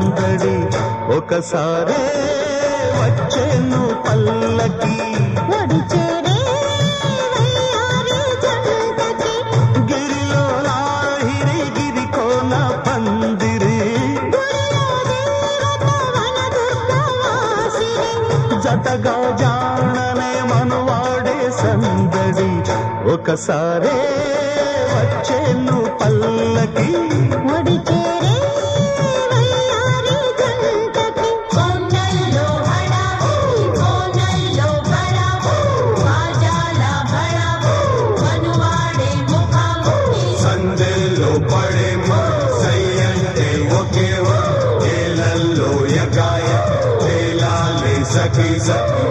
సందడి ఒకసారే వచ్చేను పల్లకి ఒడి చేరే వయ్యారి జంటకి గిరిలో లాహిరి గిరి కోన పందిరి గుడిలో దేవత వన దుర్గవాసిని జతగా జాననే మనువాడే సందడి ఒకసారే వచ్చేను పల్లకి ఒడి చేరే వయ్యారి జంటకి కొండల్లో హడావు కోనల్లో బడావు ఆజాల బడావు మనువాడే ముఖము సందెల్లో పడేమ సయ్యంటే ఒకేవ ఏలల్లో ఎగాయ తేలాలే సఖీ సఖీ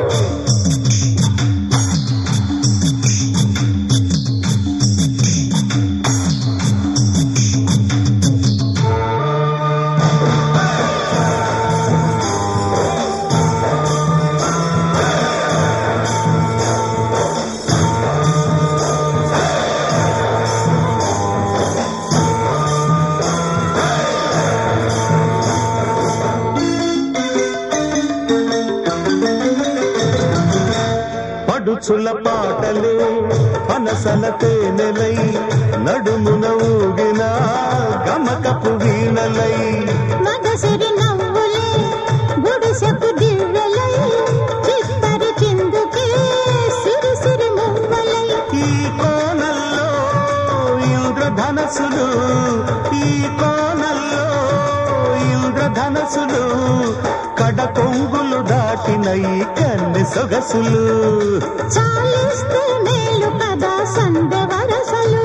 పడుచుల పాటలే పనసల తేనెలై నడుమున ఊగిన గమకపు వీణలై మగసిరి నవ్వులే గుడిసెకు దివ్వెలై చిత్తరి చిందుకే సిరి సిరి మువ్వలై ఈ కోనల్లో ఇంద్రధనసులు ఈ కోనల్లో ఇంద్రధనసులు కడకొంగులు దాటిన ఈ కన్నె సొగసులు చాలిస్తే మేలు కదా సందె వరసలు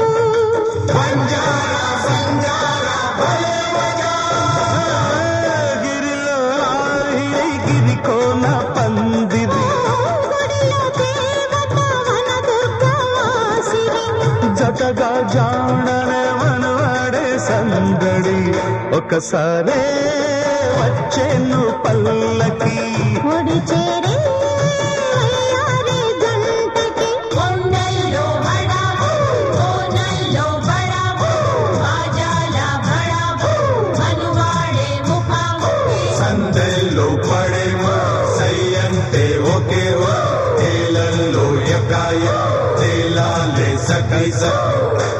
గిరిలో ఆహిరై గిరి కోన పందిరి గుడిలో దేవత వన దుర్గవాసిని జతగా జాడనే మనవాడే సందడి ఒకసారే వచ్చేను పల్లకి ఒడి చేరే వయ్యారి జంటకి కొండల్లో హడావు కోనల్లో బడావు ఆజాల బడావు మనువాడే ముఖము సందెల్లో పడేమ సయ్యంటే ఒకేవ ఏలల్లో ఎగాయ తేలాలే సఖీ సఖీ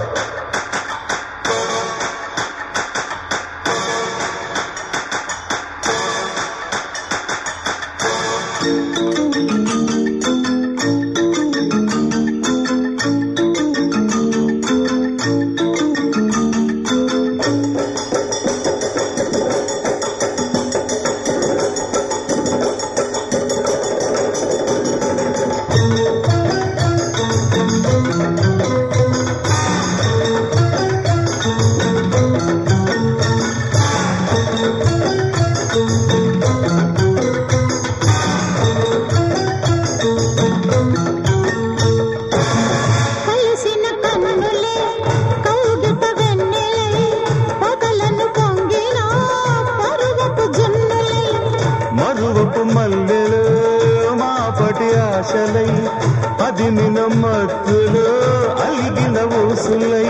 కలిసిన కన్నులే కౌగిట వెన్నెలై పగలను పొంగిన పరువపు జున్నులై మరువపు మల్లెలు మాపటి ఆశలై అదిమిన మత్తులు అలిగిన ఊసులై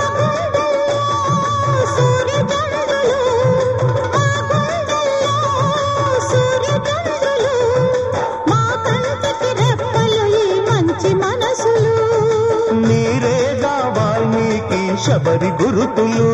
సూర్యచంద్రులు మా గుండెల్లో సూర్యచంద్రులు మా కంటికి రెప్పలు ఈ మంచి మనసులు నీరేగా వాల్మీకి శబరి గురుతులు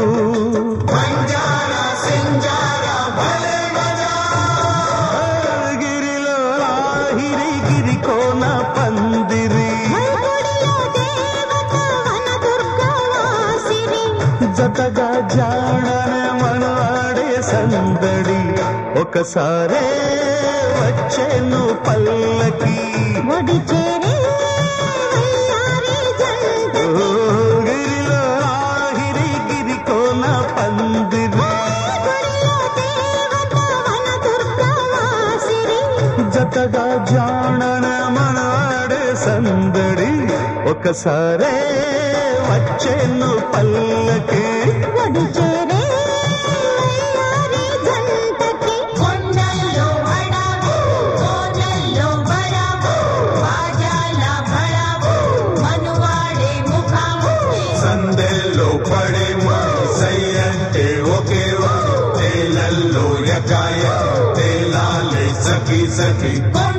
గిరిలో లాహిరి గిరి కోన పందిరి గుడిలో దేవత వన దుర్గవాసిని జతగా జాడన మనవాడే సందడి ఒకసారే వచ్చేను పల్లకి ఒడి చేరే వయ్యారి జంట ఓ గిరిలో లాహిరి గిరి కోన పందిరి గుడిలో దేవత వన దుర్గవాసిని జతగా జాడన మనవాడే సందడి ఒకసారే వచ్చేను పల్లకి ఒడి చేరే వయ్యారి జంటకి కొండల్లో హడావు కోనల్లో బడావు ఆజాల బడావు మనువాడే ముఖము సందెల్లో పడేమ సయ్యంటే ఒకేవ తేలల్లో ఎకాయ తేలాలే సఖీ సఖీ కొండల్లో